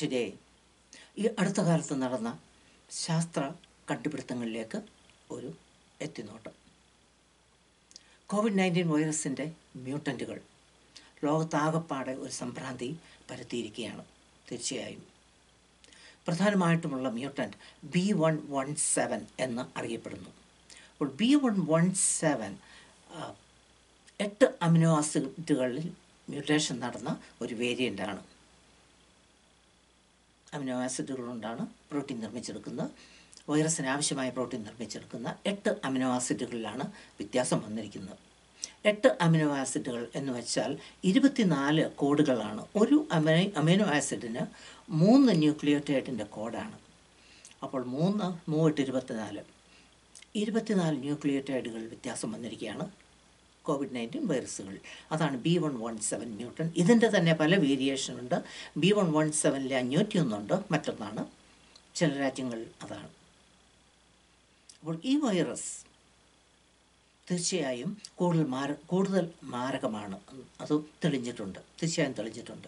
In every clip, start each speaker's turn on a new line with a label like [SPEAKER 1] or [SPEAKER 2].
[SPEAKER 1] today ഈ അടുത്ത കാലത്ത് നടന്ന ശാസ്ത്ര കണ്ടുപിടുത്തങ്ങളിലേക്ക് ഒരു എത്തിനോട്ടം കോവിഡ് നയൻറ്റീൻ വൈറസിൻ്റെ മ്യൂട്ടൻറ്റുകൾ ലോകത്താകപ്പാടെ ഒരു സംഭ്രാന്തി പരത്തിയിരിക്കുകയാണ് തീർച്ചയായും പ്രധാനമായിട്ടുമുള്ള mutant B one one seven എന്ന് അറിയപ്പെടുന്നു അപ്പോൾ ബി വൺ വൺ സെവൻ എട്ട് അമിനോ ആസിഡുകളിൽ മ്യൂട്ടേഷൻ നടന്ന ഒരു വേരിയൻ്റാണ് അമിനോ ആസിഡുകൾ കൊണ്ടാണ് പ്രോട്ടീൻ നിർമ്മിച്ചെടുക്കുന്നത് വൈറസിന് ആവശ്യമായ പ്രോട്ടീൻ നിർമ്മിച്ചെടുക്കുന്ന എട്ട് അമിനോ ആസിഡുകളിലാണ് വ്യത്യാസം വന്നിരിക്കുന്നത് എട്ട് അമിനോ ആസിഡുകൾ എന്ന് വെച്ചാൽ ഇരുപത്തിനാല് കോഡുകളാണ് ഒരു അമൈ അമിനോ ആസിഡിന് മൂന്ന് ന്യൂക്ലിയോടൈഡിൻ്റെ കോഡാണ് അപ്പോൾ മൂന്ന് മൂവെട്ട് ഇരുപത്തിനാല് ഇരുപത്തിനാല് ന്യൂക്ലിയോടൈഡുകൾ വ്യത്യാസം വന്നിരിക്കുകയാണ് കോവിഡ് നയൻറ്റീൻ വൈറസുകൾ അതാണ് B one one seven mutant ഇതിൻ്റെ തന്നെ പല വേരിയേഷൻ ഉണ്ട് ബി വൺ വൺ സെവനിൽ അഞ്ഞൂറ്റി ഒന്നുണ്ട് മറ്റൊന്നാണ് ചില രാജ്യങ്ങളിൽ അതാണ് അപ്പോൾ ഈ വൈറസ് തീർച്ചയായും കൂടുതൽ മാര കൂടുതൽ മാരകമാണ് അത് തെളിഞ്ഞിട്ടുണ്ട് തീർച്ചയായും തെളിഞ്ഞിട്ടുണ്ട്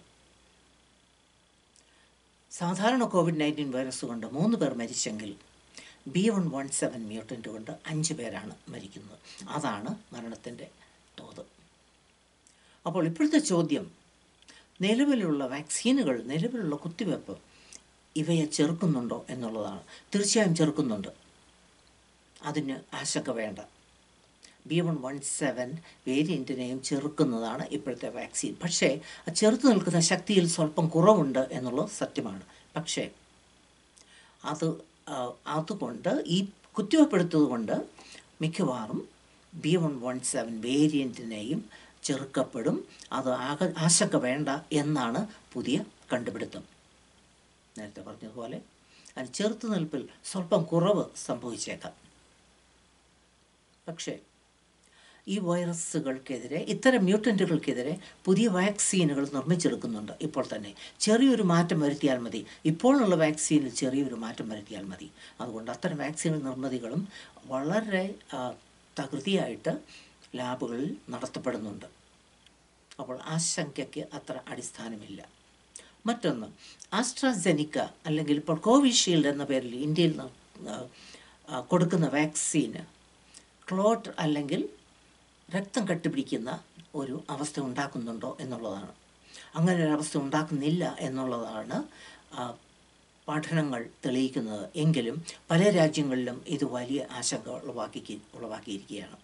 [SPEAKER 1] സാധാരണ കോവിഡ് നയൻറ്റീൻ വൈറസ് കൊണ്ട് മൂന്ന് പേർ മരിച്ചെങ്കിൽ B one one seven mutant കൊണ്ട് അഞ്ച് പേരാണ് മരിക്കുന്നത് അതാണ് മരണത്തിൻ്റെ തോത് അപ്പോൾ ഇപ്പോഴത്തെ ചോദ്യം നിലവിലുള്ള വാക്സിനുകൾ നിലവിലുള്ള കുത്തിവെപ്പ് ഇവയെ ചെറുക്കുന്നുണ്ടോ എന്നുള്ളതാണ് തീർച്ചയായും ചെറുക്കുന്നുണ്ട് അതിന് ആശങ്ക വേണ്ട ബി വൺ വൺ സെവൻ വേരിയൻറ്റിനെയും ചെറുക്കുന്നതാണ് ഇപ്പോഴത്തെ വാക്സിൻ പക്ഷേ ആ ചെറുത്തു നിൽക്കുന്ന ശക്തിയിൽ സ്വല്പം കുറവുണ്ട് എന്നുള്ളത് സത്യമാണ് പക്ഷേ അത് ആ, അതുകൊണ്ട് ഈ കുത്തിവെപ്പെടുത്തത് കൊണ്ട് മിക്കവാറും ബി വൺ വൺ സെവൻ വേരിയൻറ്റിനെയും ചെറുക്കപ്പെടും അത് ആക ആശങ്ക വേണ്ട എന്നാണ് പുതിയ കണ്ടുപിടുത്തം നേരത്തെ പറഞ്ഞതുപോലെ അതിന് ചെറുത്തു നിൽപ്പിൽ സ്വല്പം കുറവ് സംഭവിച്ചേക്കാം പക്ഷേ ഈ വൈറസുകൾക്കെതിരെ ഇത്തരം മ്യൂട്ടൻറ്റുകൾക്കെതിരെ പുതിയ വാക്സിനുകൾ നിർമ്മിച്ചെടുക്കുന്നുണ്ട് ഇപ്പോൾ തന്നെ ചെറിയൊരു മാറ്റം വരുത്തിയാൽ മതി ഇപ്പോഴുള്ള വാക്സിനിൽ ചെറിയൊരു മാറ്റം വരുത്തിയാൽ മതി അതുകൊണ്ട് അത്തരം വാക്സിൻ നിർമ്മിതികളും വളരെ ആ, തകൃതിയായിട്ട് ലാബുകളിൽ നടത്തപ്പെടുന്നുണ്ട് അപ്പോൾ ആശങ്കയ്ക്ക് അത്ര അടിസ്ഥാനമില്ല മറ്റൊന്ന് ആസ്ട്രാസെനിക്ക അല്ലെങ്കിൽ ഇപ്പോൾ കോവിഷീൽഡ് എന്ന പേരിൽ ഇന്ത്യയിൽ ന- ആ, ആ, കൊടുക്കുന്ന വാക്സിന് ക്ലോട്ട് അല്ലെങ്കിൽ രക്തം കട്ടിപിടിക്കുന്ന ഒരു അവസ്ഥ ഉണ്ടാക്കുന്നുണ്ടോ എന്നുള്ളതാണ് അങ്ങനെ ഒരു അവസ്ഥ ഉണ്ടാക്കുന്നില്ല എന്നുള്ളതാണ് ആ, പഠനങ്ങൾ തെളിയിക്കുന്നത് എങ്കിലും പല രാജ്യങ്ങളിലും ഇത് വലിയ ആശങ്ക ഉളവാക്കി ഉളവാക്കിയിരിക്കുകയാണ്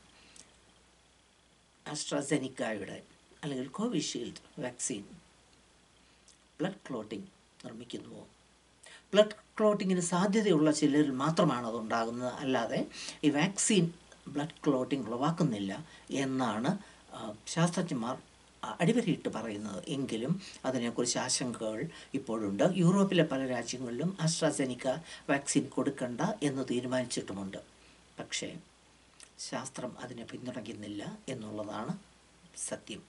[SPEAKER 1] ആസ്ട്രാസെനിക്കായുടെ അല്ലെങ്കിൽ കോവിഷീൽഡ് വാക്സിൻ ബ്ലഡ് ക്ലോട്ടിംഗ് നിർമ്മിക്കുന്നുവോ ബ്ലഡ് ക്ലോട്ടിങ്ങിന് സാധ്യതയുള്ള ചിലരിൽ മാത്രമാണ് അത് ഉണ്ടാകുന്നത് അല്ലാതെ ഈ വാക്സിൻ ബ്ലഡ് ക്ലോട്ടിംഗ് ഉളവാക്കുന്നില്ല എന്നാണ് ആ, ശാസ്ത്രജ്ഞന്മാർ അ- അടിവരയിട്ട് പറയുന്നത് എങ്കിലും അതിനെക്കുറിച്ച് ആശങ്കകൾ ഇപ്പോഴുണ്ട് യൂറോപ്പിലെ പല രാജ്യങ്ങളിലും ആസ്ട്രാസെനിക്ക വാക്സിൻ കൊടുക്കണ്ട എന്ന് തീരുമാനിച്ചിട്ടുമുണ്ട് പക്ഷേ ശാസ്ത്രം അതിനെ പിന്തുണയ്ക്കുന്നില്ല എന്നുള്ളതാണ് സത്യം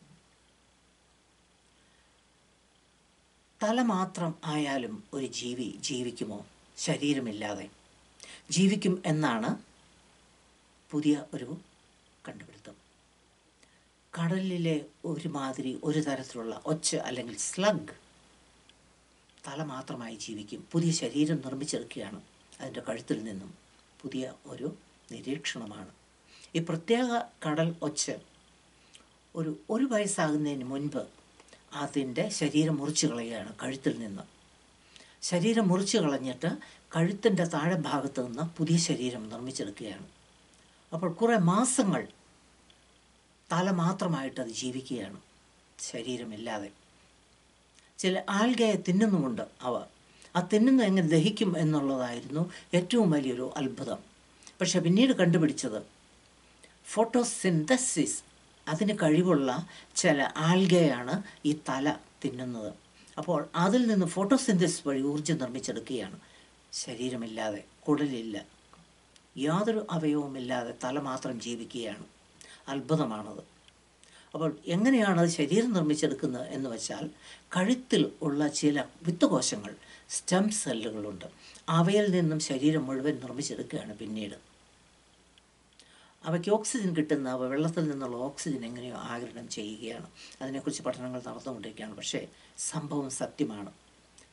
[SPEAKER 1] തല മാത്രം ആയാലും ഒരു ജീവി ജീവിക്കുമോ ശരീരമില്ലാതെ ജീവിക്കും എന്നാണ് പുതിയ ഒരു കണ്ടുപിടുത്തം കടലിലെ ഒരുമാതിരി ഒരു തരത്തിലുള്ള ഒച്ച അല്ലെങ്കിൽ സ്ലഗ് തല മാത്രമായി ജീവിക്കും പുതിയ ശരീരം നിർമ്മിച്ചെടുക്കുകയാണ് അതിൻ്റെ കഴുത്തിൽ നിന്നും പുതിയ ഒരു നിരീക്ഷണമാണ് ഈ പ്രത്യേക കടൽ ഒച്ച ഒരു ഒരു വയസ്സാകുന്നതിന് മുൻപ് അതിൻ്റെ ശരീരം മുറിച്ച് കളയുകയാണ് കഴുത്തിൽ നിന്ന് ശരീരം മുറിച്ച് കളഞ്ഞിട്ട് കഴുത്തിൻ്റെ താഴെ ഭാഗത്ത് നിന്ന് പുതിയ ശരീരം നിർമ്മിച്ചെടുക്കുകയാണ് അപ്പോൾ കുറേ മാസങ്ങൾ തല മാത്രമായിട്ട് അത് ജീവിക്കുകയാണ് ശരീരമില്ലാതെ ചില ആൽഗയെ തിന്നുന്നുമുണ്ട് അവ ആ തിന്നുന്നത് എങ്ങനെ ദഹിക്കും എന്നുള്ളതായിരുന്നു ഏറ്റവും വലിയൊരു അത്ഭുതം പക്ഷെ പിന്നീട് കണ്ടുപിടിച്ചത് ഫോട്ടോസിന്തസിസ് അതിന് കഴിവുള്ള ചില ആൽഗയാണ് ഈ തല തിന്നുന്നത് അപ്പോൾ അതിൽ നിന്ന് ഫോട്ടോസിന്തസിസ് വഴി ഊർജ്ജം നിർമ്മിച്ചെടുക്കുകയാണ് ശരീരമില്ലാതെ കുടലില്ല യാതൊരു അവയവുമില്ലാതെ തല മാത്രം ജീവിക്കുകയാണ് അത്ഭുതമാണത് അപ്പോൾ എങ്ങനെയാണ് അത് ശരീരം നിർമ്മിച്ചെടുക്കുന്നത് എന്ന് വെച്ചാൽ കഴുത്തിൽ ഉള്ള ചില വിത്തുകോശങ്ങൾ സ്റ്റെം സെല്ലുകളുണ്ട് അവയിൽ നിന്നും ശരീരം മുഴുവൻ നിർമ്മിച്ചെടുക്കുകയാണ് പിന്നീട് അവയ്ക്ക് ഓക്സിജൻ കിട്ടുന്ന അവ വെള്ളത്തിൽ നിന്നുള്ള ഓക്സിജൻ എങ്ങനെയോ ആഗിരണം ചെയ്യുകയാണ് അതിനെക്കുറിച്ച് പഠനങ്ങൾ നടന്നുകൊണ്ടിരിക്കുകയാണ് പക്ഷേ സംഭവം സത്യമാണ്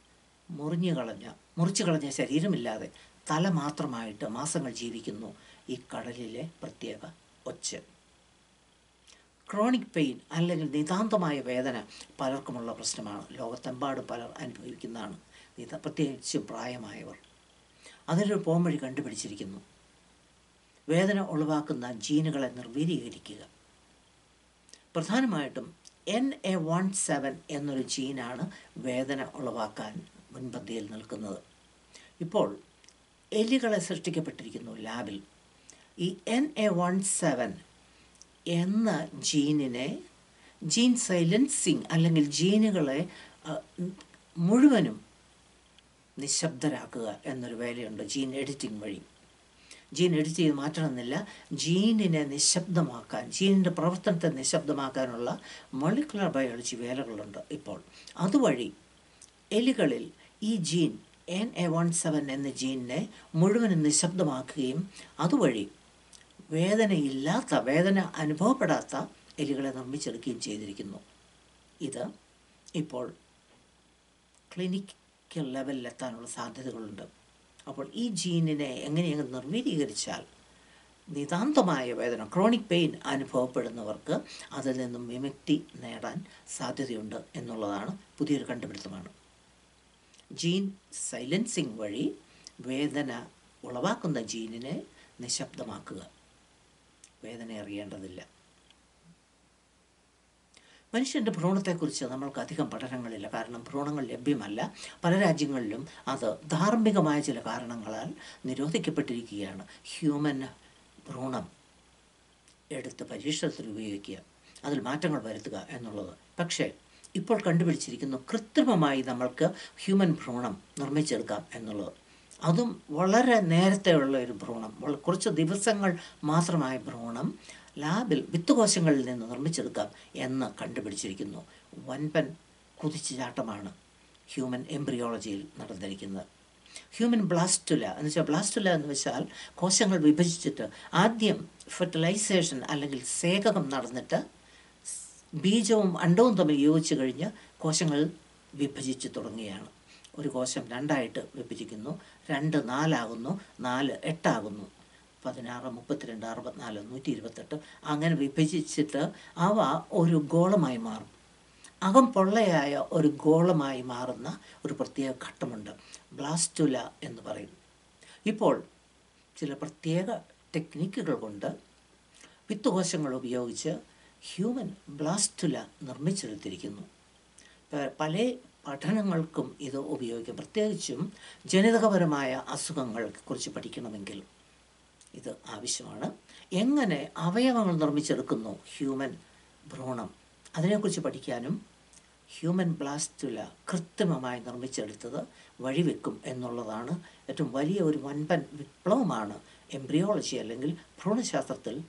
[SPEAKER 1] മുറിഞ്ഞു കളഞ്ഞ മുറിച്ചു കളഞ്ഞ ശരീരമില്ലാതെ തല മാത്രമായിട്ട് മാസങ്ങൾ ജീവിക്കുന്നു ഈ കടലിലെ പ്രത്യേക ഒച്ച് ക്രോണിക് പെയിൻ അല്ലെങ്കിൽ നിതാന്തമായ വേദന പലർക്കുമുള്ള പ്രശ്നമാണ് ലോകത്തെമ്പാടും പലർ അനുഭവിക്കുന്നതാണ് നിത പ്രത്യേകിച്ചും പ്രായമായവർ അതിനൊരു പോംവഴി കണ്ടുപിടിച്ചിരിക്കുന്നു വേദന ഒഴിവാക്കുന്ന ജീനുകളെ നിർവീരീകരിക്കുക പ്രധാനമായിട്ടും എൻ എ വൺ സെവൻ എന്നൊരു ജീനാണ് വേദന ഉളവാക്കാൻ മുൻപന്തിയിൽ നിൽക്കുന്നത് ഇപ്പോൾ എലികളെ സൃഷ്ടിക്കപ്പെട്ടിരിക്കുന്നു ലാബിൽ ഈ എൻ എ വൺ സെവൻ എന്ന ജീനിനെ ജീൻ സൈലൻസിങ് അല്ലെങ്കിൽ ജീനുകളെ ആ, മുഴുവനും നിശബ്ദരാക്കുക എന്നൊരു വേലയുണ്ട് ജീൻ എഡിറ്റിംഗ് വഴി ജീൻ എഡിറ്റ് ചെയ്ത് മാറ്റണമെന്നില്ല ജീനിനെ നിശബ്ദമാക്കാൻ ജീനിൻ്റെ പ്രവർത്തനത്തെ നിശബ്ദമാക്കാനുള്ള മോളിക്കുലർ ബയോളജി വേലകളുണ്ട് ഇപ്പോൾ അതുവഴി എലികളിൽ ഈ gene N A one seven എന്ന ജീനിനെ മുഴുവനും നിശബ്ദമാക്കുകയും അതുവഴി വേദനയില്ലാത്ത വേദന അനുഭവപ്പെടാത്ത എലികളെ നിർമ്മിച്ചെടുക്കുകയും ചെയ്തിരിക്കുന്നു ഇത് ഇപ്പോൾ ക്ലിനിക്കൽ ലെവലിലെത്താനുള്ള സാധ്യതകളുണ്ട് അപ്പോൾ ഈ ജീനിനെ എങ്ങനെയെങ്കിലും നിർവീരീകരിച്ചാൽ നിതാന്തമായ വേദന ക്രോണിക് പെയിൻ അനുഭവപ്പെടുന്നവർക്ക് അതിൽ നിന്നും വിമുക്തി നേടാൻ സാധ്യതയുണ്ട് എന്നുള്ളതാണ് പുതിയൊരു കണ്ടുപിടുത്തമാണ് ജീൻ സൈലൻസിങ് വഴി വേദന ഉളവാക്കുന്ന ജീനിനെ നിശബ്ദമാക്കുക വേദന അറിയേണ്ടതില്ല മനുഷ്യൻ്റെ ഭ്രൂണത്തെക്കുറിച്ച് നമ്മൾക്ക് അധികം പഠനങ്ങളില്ല കാരണം ഭ്രൂണങ്ങൾ ലഭ്യമല്ല പല രാജ്യങ്ങളിലും അത് ധാർമ്മികമായ ചില കാരണങ്ങളാൽ നിരോധിക്കപ്പെട്ടിരിക്കുകയാണ് ഹ്യൂമൻ ഭ്രൂണം എടുത്ത് പരീക്ഷണത്തിൽ ഉപയോഗിക്കുക അതിൽ മാറ്റങ്ങൾ വരുത്തുക എന്നുള്ളത് പക്ഷേ ഇപ്പോൾ കണ്ടുപിടിച്ചിരിക്കുന്നു കൃത്രിമമായി നമ്മൾക്ക് ഹ്യൂമൻ ഭ്രൂണം നിർമ്മിച്ചെടുക്കാം എന്നുള്ളത് അതും വളരെ നേരത്തെയുള്ള ഒരു ഭ്രൂണം വള- കുറച്ച് ദിവസങ്ങൾ മാത്രമായ ഭ്രൂണം ലാബിൽ വിത്തുകോശങ്ങളിൽ നിന്ന് നിർമ്മിച്ചെടുക്കാം എന്ന് കണ്ടുപിടിച്ചിരിക്കുന്നു വൻപൻ കുതിച്ചുചാട്ടമാണ് ഹ്യൂമൻ എംബ്രിയോളജിയിൽ നടന്നിരിക്കുന്നത് ഹ്യൂമൻ ബ്ലാസ്റ്റുല എന്ന് വെച്ചാൽ ബ്ലാസ്റ്റുല എന്ന് വെച്ചാൽ കോശങ്ങൾ വിഭജിച്ചിട്ട് ആദ്യം ഫെർട്ടിലൈസേഷൻ അല്ലെങ്കിൽ സേകകം നടന്നിട്ട് ബീജവും അണ്ടവും തമ്മിൽ യോജിച്ച് കഴിഞ്ഞ് കോശങ്ങൾ വിഭജിച്ച് തുടങ്ങുകയാണ് ഒരു കോശം രണ്ടായിട്ട് വിഭജിക്കുന്നു രണ്ട് നാലാകുന്നു നാല് എട്ടാകുന്നു പതിനാറ് മുപ്പത്തിരണ്ട് അറുപത്തിനാല് നൂറ്റി ഇരുപത്തെട്ട് അങ്ങനെ വിഭജിച്ചിട്ട് അവ ഒരു ഗോളമായി മാറും അകം പൊള്ളയായ ഒരു ഗോളമായി മാറുന്ന ഒരു പ്രത്യേക ഘട്ടമുണ്ട് ബ്ലാസ്റ്റുല എന്ന് പറയും ഇപ്പോൾ ചില പ്രത്യേക ടെക്നിക്കുകൾ കൊണ്ട് വിത്തുകോശങ്ങൾ ഉപയോഗിച്ച് ഹ്യൂമൻ ബ്ലാസ്റ്റുല നിർമ്മിച്ചെടുത്തിരിക്കുന്നു പ- പല പഠനങ്ങൾക്കും ഇത് ഉപയോഗിക്കും പ്രത്യേകിച്ചും ജനിതകപരമായ അസുഖങ്ങളെ കുറിച്ച് പഠിക്കണമെങ്കിൽ ഇത് ആവശ്യമാണ് എങ്ങനെ അവയവങ്ങൾ നിർമ്മിച്ചെടുക്കുന്നു ഹ്യൂമൻ ഭ്രൂണം അതിനെക്കുറിച്ച് പഠിക്കാനും ഹ്യൂമൻ ബ്ലാസ്റ്റുല കൃത്രിമമായി നിർമ്മിച്ചെടുത്തത് വഴിവെക്കും എന്നുള്ളതാണ് ഏറ്റവും വലിയ ഒരു വൻപൻ വിപ്ലവമാണ് എംബ്രിയോളജി അല്ലെങ്കിൽ ഭ്രൂണശാസ്ത്രത്തിൽ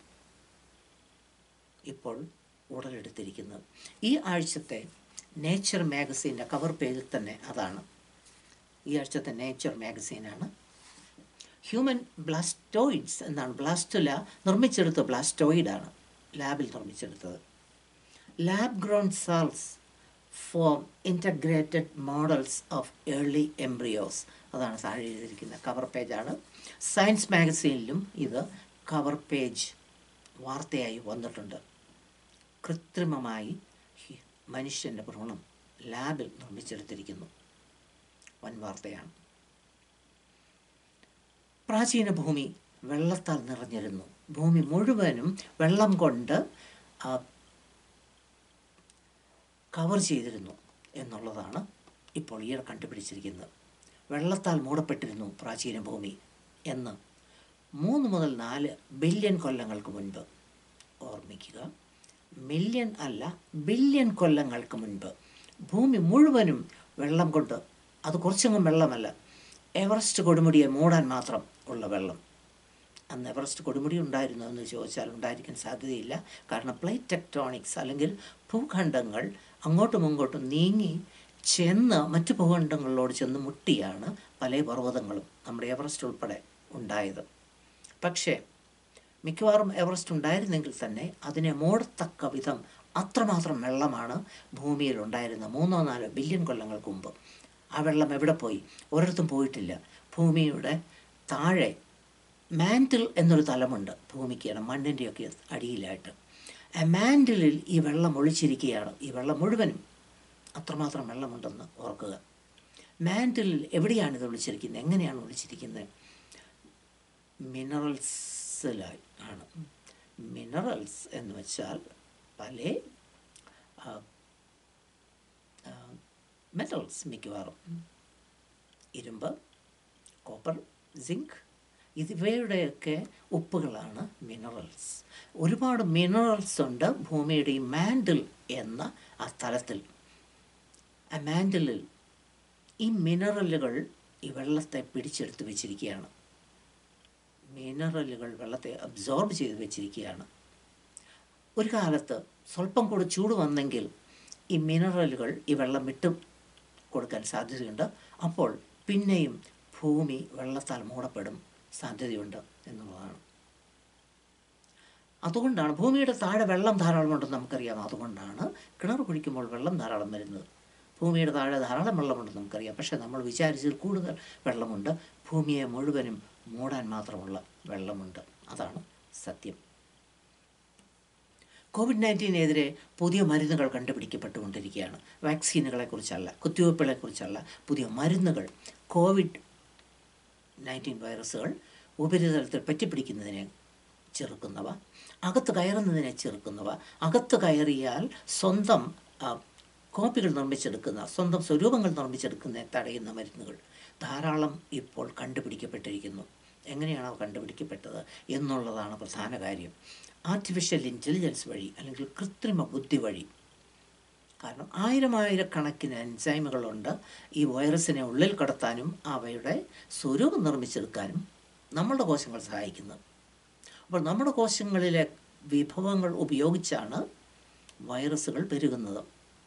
[SPEAKER 1] ഇപ്പോൾ ഉടലെടുത്തിരിക്കുന്നത് ഈ ആഴ്ചത്തെ നേച്ചർ മാഗസീൻ്റെ കവർ പേജിൽ തന്നെ അതാണ് ഈ ആഴ്ചത്തെ നേച്ചർ മാഗസീനാണ് ഹ്യൂമൻ ബ്ലാസ്റ്റോയിഡ്സ് എന്നാണ് ബ്ലാസ്റ്റുല നിർമ്മിച്ചെടുത്ത ബ്ലാസ്റ്റോയിഡാണ് ലാബിൽ നിർമ്മിച്ചെടുത്തത് lab grown cells form integrated models of early embryos അതാണ് താഴെ എഴുതിയിരിക്കുന്ന കവർ പേജാണ് സയൻസ് മാഗസീനിലും ഇത് കവർ പേജ് വാർത്തയായി വന്നിട്ടുണ്ട് കൃത്രിമമായി ഹി- മനുഷ്യൻ്റെ ഭ്രൂണം ലാബിൽ നിർമ്മിച്ചെടുത്തിരിക്കുന്നു വൻ വാർത്തയാണ് പ്രാചീന ഭൂമി വെള്ളത്താൽ നിറഞ്ഞിരുന്നു ഭൂമി മുഴുവനും വെള്ളം കൊണ്ട് ആ, കവർ ചെയ്തിരുന്നു എന്നുള്ളതാണ് ഇപ്പോൾ ഈയിടെ കണ്ടുപിടിച്ചിരിക്കുന്നത് വെള്ളത്താൽ മൂടപ്പെട്ടിരുന്നു പ്രാചീന ഭൂമി എന്ന് മൂന്ന് മുതൽ നാല് ബില്യൺ കൊല്ലങ്ങൾക്ക് മുൻപ് ഓർമ്മിക്കുക മില്യൺ അല്ല ബില്യൺ കൊല്ലങ്ങൾക്ക് മുൻപ് ഭൂമി മുഴുവനും വെള്ളം കൊണ്ട് അത് കുറച്ചെങ്ങും വെള്ളമല്ല എവറസ്റ്റ് കൊടുമുടിയെ മൂടാൻ മാത്രം ഉള്ള വെള്ളം അന്ന് എവറസ്റ്റ് കൊടുമുടി ഉണ്ടായിരുന്നു എന്ന് ചോദിച്ചാൽ ഉണ്ടായിരിക്കാൻ സാധ്യതയില്ല കാരണം പ്ലേറ്റ് ടെക്ടോണിക്സ് അല്ലെങ്കിൽ ഭൂഖണ്ഡങ്ങൾ അങ്ങോട്ടും ഇങ്ങോട്ടും നീങ്ങി ചെന്ന് മറ്റു ഭൂഖണ്ഡങ്ങളിലോട് ചെന്ന് മുട്ടിയാണ് പല പർവ്വതങ്ങളും നമ്മുടെ എവറസ്റ്റ് ഉൾപ്പെടെ ഉണ്ടായത് പക്ഷേ മിക്കവാറും എവറസ്റ്റ് ഉണ്ടായിരുന്നെങ്കിൽ തന്നെ അതിനെ മൂടത്തക്ക വിധം അത്രമാത്രം വെള്ളമാണ് ഭൂമിയിൽ ഉണ്ടായിരുന്നത് മൂന്നോ നാലോ ബില്യൺ കൊല്ലങ്ങൾക്ക് മുമ്പ് ആ വെള്ളം എവിടെ പോയി ഒരിടത്തും പോയിട്ടില്ല ഭൂമിയുടെ താഴെ മാൻറ്റിൽ എന്നൊരു തലമുണ്ട് ഭൂമിക്കാണ് മണ്ണിൻ്റെയൊക്കെ അടിയിലായിട്ട് ആ മാൻറ്റിലിൽ ഈ വെള്ളം ഒളിച്ചിരിക്കുകയാണ് ഈ വെള്ളം മുഴുവനും അത്രമാത്രം വെള്ളമുണ്ടെന്ന് ഓർക്കുക മാൻറ്റിലിൽ എവിടെയാണ് ഇത് ഒളിച്ചിരിക്കുന്നത് എങ്ങനെയാണ് ഒളിച്ചിരിക്കുന്നത് മിനറൽസിലായി ആണ് മിനറൽസ് എന്ന് വെച്ചാൽ പല മെറ്റൽസ് മിക്കവാറും ഇരുമ്പ് കോപ്പർ സിങ്ക് ഇവയുടെയൊക്കെ ഉപ്പുകളാണ് മിനറൽസ് ഒരുപാട് മിനറൽസ് ഉണ്ട് ഭൂമിയുടെ ഈ മാൻഡിൽ എന്ന ആ സ്ഥലത്തിൽ ആ മാൻഡിലിൽ ഈ മിനറലുകൾ ഈ വെള്ളത്തെ പിടിച്ചെടുത്ത് വെച്ചിരിക്കുകയാണ് മിനറലുകൾ വെള്ളത്തെ അബ്സോർബ് ചെയ്ത് വെച്ചിരിക്കുകയാണ് ഒരു കാലത്ത് സ്വല്പം കൂടെ ചൂട് വന്നെങ്കിൽ ഈ മിനറലുകൾ ഈ വെള്ളം വിട്ട് കൊടുക്കാൻ സാധ്യതയുണ്ട് അപ്പോൾ പിന്നെയും ഭൂമി വെള്ളത്താൽ മൂടപ്പെടും സാധ്യതയുണ്ട് എന്നുള്ളതാണ് അതുകൊണ്ടാണ് ഭൂമിയുടെ താഴെ വെള്ളം ധാരാളമുണ്ടെന്ന് നമുക്കറിയാം അതുകൊണ്ടാണ് കിണർ കുഴിക്കുമ്പോൾ വെള്ളം ധാരാളം വരുന്നത് ഭൂമിയുടെ താഴെ ധാരാളം വെള്ളമുണ്ടെന്ന് നമുക്കറിയാം പക്ഷേ നമ്മൾ വിചാരിച്ചതിൽ കൂടുതൽ വെള്ളമുണ്ട് ഭൂമിയെ മുഴുവനും മൂടാൻ മാത്രമുള്ള വെള്ളമുണ്ട് അതാണ് സത്യം കോവിഡ് നയൻറ്റീനെതിരെ പുതിയ മരുന്നുകൾ കണ്ടുപിടിക്കപ്പെട്ടുകൊണ്ടിരിക്കുകയാണ് വാക്സിനുകളെക്കുറിച്ചല്ല കുത്തിവയ്പ്പുകളെക്കുറിച്ചല്ല പുതിയ മരുന്നുകൾ കോവിഡ് നയൻറ്റീൻ വൈറസുകൾ ഉപരിതലത്തിൽ പറ്റിപ്പിടിക്കുന്നതിനെ ചെറുക്കുന്നവ അകത്ത് കയറുന്നതിനെ ചെറുക്കുന്നവ അകത്ത് കയറിയാൽ സ്വന്തം ആ, കോപ്പികൾ നിർമ്മിച്ചെടുക്കുന്ന സ്വന്തം സ്വരൂപങ്ങൾ നിർമ്മിച്ചെടുക്കുന്നതിനെ തടയുന്ന മരുന്നുകൾ ധാരാളം ഇപ്പോൾ കണ്ടുപിടിക്കപ്പെട്ടിരിക്കുന്നു എങ്ങനെയാണ് അവ കണ്ടുപിടിക്കപ്പെട്ടത് എന്നുള്ളതാണ് പ്രധാന കാര്യം ആർട്ടിഫിഷ്യൽ ഇൻ്റലിജൻസ് വഴി അല്ലെങ്കിൽ കൃത്രിമ ബുദ്ധി വഴി കാരണം ആയിരം ആയിരക്കണക്കിന് എൻസൈമുകളുണ്ട് ഈ വൈറസിനെ ഉള്ളിൽ കടത്താനും അവയുടെ സ്വരൂപം നിർമ്മിച്ചെടുക്കാനും നമ്മളുടെ കോശങ്ങൾ സഹായിക്കുന്നത് അപ്പോൾ നമ്മുടെ കോശങ്ങളിലെ വിഭവങ്ങൾ ഉപയോഗിച്ചാണ് വൈറസുകൾ പെരുകുന്നത്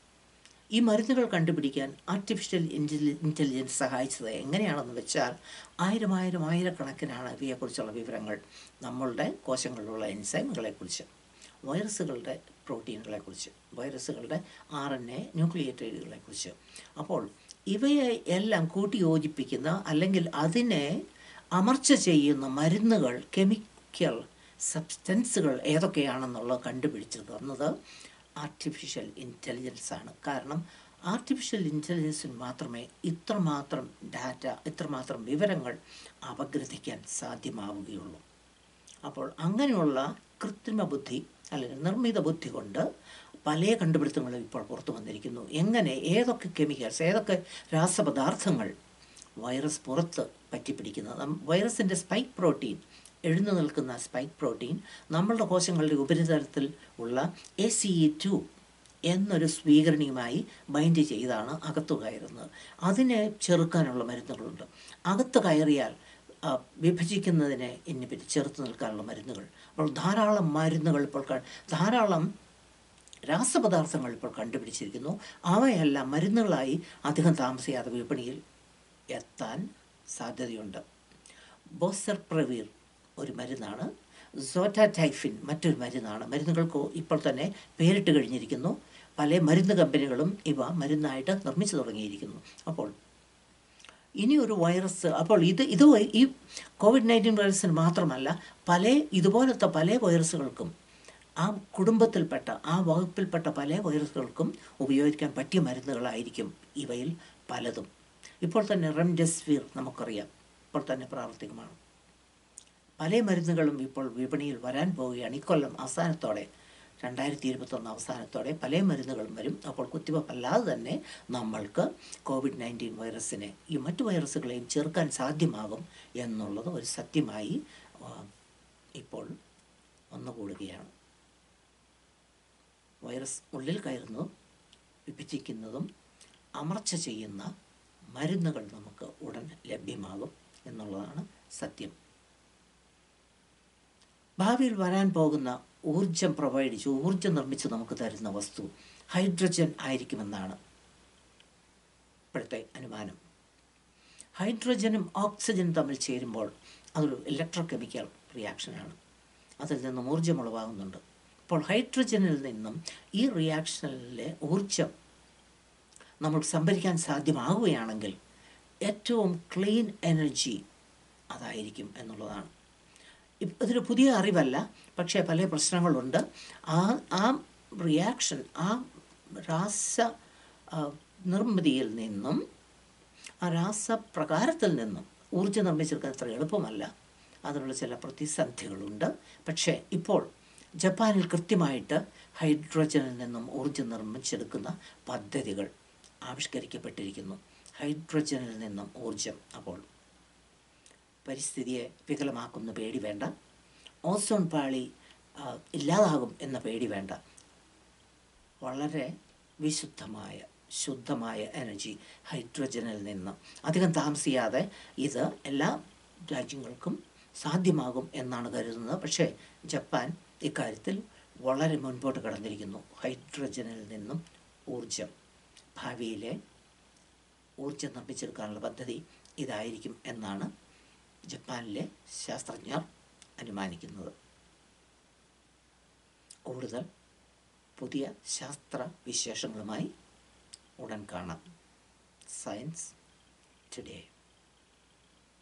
[SPEAKER 1] ഈ മരുന്നുകൾ കണ്ടുപിടിക്കാൻ ആർട്ടിഫിഷ്യൽ ഇൻ്റലി ഇൻ്റലിജൻസ് സഹായിച്ചത് എങ്ങനെയാണെന്ന് വെച്ചാൽ ആയിരം ആയിരം ആയിരക്കണക്കിനാണ് ഇവയെക്കുറിച്ചുള്ള വിവരങ്ങൾ നമ്മളുടെ കോശങ്ങളിലുള്ള എൻസൈമുകളെക്കുറിച്ച് വൈറസുകളുടെ പ്രോട്ടീനുകളെക്കുറിച്ച് വൈറസുകളുടെ ആർ എൻ എ ന്യൂക്ലിയേറ്റൈഡുകളെക്കുറിച്ച് അപ്പോൾ ഇവയെ എല്ലാം കൂട്ടി യോജിപ്പിക്കുന്ന അല്ലെങ്കിൽ അതിനെ അമർച്ച ചെയ്യുന്ന മരുന്നുകൾ കെമിക്കൽ സബ്സ്റ്റൻസുകൾ ഏതൊക്കെയാണെന്നുള്ളത് കണ്ടുപിടിച്ച് തന്നത് ആർട്ടിഫിഷ്യൽ ഇൻ്റലിജൻസ് ആണ് കാരണം ആർട്ടിഫിഷ്യൽ ഇൻ്റലിജൻസിന് മാത്രമേ ഇത്രമാത്രം ഡാറ്റ ഇത്രമാത്രം വിവരങ്ങൾ അപഗ്രഥിക്കാൻ സാധ്യമാവുകയുള്ളൂ അപ്പോൾ അങ്ങനെയുള്ള കൃത്രിമ ബുദ്ധി അല്ലെങ്കിൽ നിർമ്മിത ബുദ്ധി കൊണ്ട് പല കണ്ടുപിടുത്തങ്ങളും ഇപ്പോൾ പുറത്തു വന്നിരിക്കുന്നു എങ്ങനെ ഏതൊക്കെ കെമിക്കൽസ് ഏതൊക്കെ രാസപദാർത്ഥങ്ങൾ വൈറസ് പുറത്ത് പറ്റിപ്പിടിക്കുന്നത് നം- വൈറസിൻ്റെ സ്പൈക്ക് പ്രോട്ടീൻ എഴുന്നു നിൽക്കുന്ന സ്പൈക്ക് പ്രോട്ടീൻ നമ്മളുടെ കോശങ്ങളുടെ ഉപരിതലത്തിൽ ഉള്ള എ സി ഇ ടു എന്നൊരു സ്വീകരണിയുമായി ബൈൻഡ് ചെയ്താണ് അകത്തു കയറുന്നത് അതിനെ ചെറുക്കാനുള്ള മരുന്നുകളുണ്ട് അകത്ത് കയറിയാൽ ആ, വിഭജിക്കുന്നതിനെ ഇന്നിപ്പറ്റി ചെറുത്ത് നിൽക്കാനുള്ള മരുന്നുകൾ അപ്പോൾ ധാരാളം മരുന്നുകൾ ഇപ്പോൾ ക- ധാരാളം രാസപദാർത്ഥങ്ങൾ ഇപ്പോൾ കണ്ടുപിടിച്ചിരിക്കുന്നു അവയെല്ലാം മരുന്നുകളായി അധികം താമസിയാതെ വിപണിയിൽ എത്താൻ സാധ്യതയുണ്ട് ബോസർപ്രവീർ ഒരു മരുന്നാണ് സോറ്റാറ്റൈഫിൻ മറ്റൊരു മരുന്നാണ് മരുന്നുകൾക്ക് ഇപ്പോൾ തന്നെ പേരിട്ട് കഴിഞ്ഞിരിക്കുന്നു പല മരുന്ന് കമ്പനികളും ഇവ മരുന്നായിട്ട് നിർമ്മിച്ചു തുടങ്ങിയിരിക്കുന്നു അപ്പോൾ ഇനി ഒരു വൈറസ് അപ്പോൾ ഇത് ഇത് വൈ- ഈ കോവിഡ് നയൻറ്റീൻ വൈറസിന് മാത്രമല്ല പല ഇതുപോലത്തെ പല വൈറസുകൾക്കും ആ കുടുംബത്തിൽപ്പെട്ട ആ വകുപ്പിൽപ്പെട്ട പല വൈറസുകൾക്കും ഉപയോഗിക്കാൻ പറ്റിയ മരുന്നുകളായിരിക്കും ഇവയിൽ പലതും ഇപ്പോൾ തന്നെ റെംഡെസിവിർ നമുക്കറിയാം ഇപ്പോൾ തന്നെ പ്രാവർത്തികമാണ് പല മരുന്നുകളും ഇപ്പോൾ വിപണിയിൽ വരാൻ പോവുകയാണ് ഇക്കൊല്ലം അവസാനത്തോടെ രണ്ടായിരത്തി ഇരുപത്തൊന്ന് അവസാനത്തോടെ പല മരുന്നുകളും വരും അപ്പോൾ കുത്തിവയ്പ്പല്ലാതെ തന്നെ നമ്മൾക്ക് കോവിഡ് നയൻറ്റീൻ വൈറസിനെ ഈ മറ്റു വൈറസുകളെയും ചെറുക്കാൻ സാധ്യമാകും എന്നുള്ളത് ഒരു സത്യമായി ആ, ഇപ്പോൾ വന്നുകൂടുകയാണ് വൈറസ് ഉള്ളിൽ കയറുന്നതും വിഭജിക്കുന്നതും അമർച്ച ചെയ്യുന്ന മരുന്നുകൾ നമുക്ക് ഉടൻ ലഭ്യമാകും എന്നുള്ളതാണ് സത്യം ഭാവിയിൽ വരാൻ പോകുന്ന ഊർജം പ്രൊവൈഡ് ചെയ്ത് ഊർജം നിർമ്മിച്ച് നമുക്ക് തരുന്ന വസ്തു ഹൈഡ്രജൻ ആയിരിക്കുമെന്നാണ് ഇപ്പോഴത്തെ അനുമാനം ഹൈഡ്രജനും ഓക്സിജനും തമ്മിൽ ചേരുമ്പോൾ അതൊരു ഇലക്ട്രോ കെമിക്കൽ റിയാക്ഷനാണ് അതിൽ നിന്നും ഊർജ്ജം ഉളവാകുന്നുണ്ട് അപ്പോൾ ഹൈഡ്രജനിൽ നിന്നും ഈ റിയാക്ഷനിലെ ഊർജം നമ്മൾ സംഭരിക്കാൻ സാധ്യമാകുകയാണെങ്കിൽ ഏറ്റവും ക്ലീൻ എനർജി അതായിരിക്കും എന്നുള്ളതാണ് ഇപ്- ഇതൊരു പുതിയ അറിവല്ല പക്ഷേ പല പ്രശ്നങ്ങളുണ്ട് ആ ആ റിയാക്ഷൻ ആ രാസ ആ, നിർമ്മിതിയിൽ നിന്നും ആ രാസപ്രകാരത്തിൽ നിന്നും ഊർജ്ജം നിർമ്മിച്ചെടുക്കാൻ അത്ര എളുപ്പമല്ല അതിനുള്ള ചില പ്രതിസന്ധികളുണ്ട് പക്ഷേ ഇപ്പോൾ ജപ്പാനിൽ കൃത്യമായിട്ട് ഹൈഡ്രജനിൽ നിന്നും ഊർജ്ജം നിർമ്മിച്ചെടുക്കുന്ന പദ്ധതികൾ ആവിഷ്കരിക്കപ്പെട്ടിരിക്കുന്നു ഹൈഡ്രജനിൽ നിന്നും ഊർജ്ജം അപ്പോൾ പരിസ്ഥിതിയെ വികലമാക്കുന്ന പേടി വേണ്ട ഓസോൺ പാളി ആ, ഇല്ലാതാകും എന്ന പേടി വേണ്ട വളരെ വിശുദ്ധമായ ശുദ്ധമായ എനർജി ഹൈഡ്രജനിൽ നിന്ന് അധികം താമസിയാതെ ഇത് എല്ലാ രാജ്യങ്ങൾക്കും സാധ്യമാകും എന്നാണ് കരുതുന്നത് പക്ഷേ ജപ്പാൻ ഇക്കാര്യത്തിൽ വളരെ മുൻപോട്ട് കടന്നിരിക്കുന്നു ഹൈഡ്രജനിൽ നിന്നും ഊർജം ഭാവിയിലെ ഊർജം നിർമ്മിച്ചെടുക്കാനുള്ള പദ്ധതി ഇതായിരിക്കും എന്നാണ് ജപ്പാനിലെ ശാസ്ത്രജ്ഞർ അനുമാനിക്കുന്നത് കൂടുതൽ പുതിയ ശാസ്ത്ര വിശേഷങ്ങളുമായി ഉടൻ കാണാം സയൻസ് ടുഡേ